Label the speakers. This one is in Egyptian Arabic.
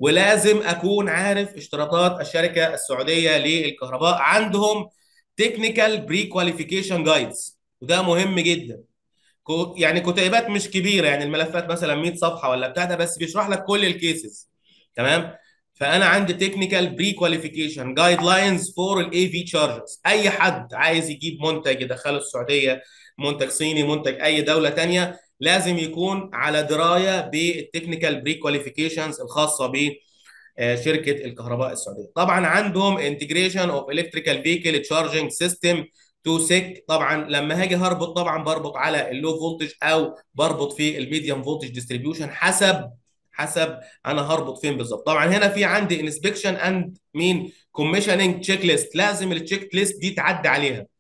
Speaker 1: ولازم اكون عارف اشتراطات الشركه السعوديه للكهرباء عندهم تكنيكال بري كواليفيكيشن جايدز وده مهم جدا كو- يعني كتيبات مش كبيره يعني الملفات مثلا 100 صفحه ولا بتاع ده بس بيشرح لك كل الكيسز تمام فانا عندي تكنيكال بري كواليفيكيشن جايد لاينز فور الاي في تشارجرز اي حد عايز يجيب منتج يدخله السعوديه منتج صيني منتج اي دوله تانية لازم يكون على درايه بالتكنيكال بري كواليفيكيشنز الخاصه ب آه، شركه الكهرباء السعوديه طبعا عندهم انتجريشن اوف الكتريكال فيكل تشارجنج سيستم تو سيك طبعا لما هاجي هربط طبعا بربط على اللو فولتج او بربط في الميديوم فولتج ديستريبيوشن حسب حسب انا هربط فين بالظبط طبعا هنا في عندي انسبكشن اند مين كوميشننج تشيك ليست لازم التشيك ليست دي تعدي عليها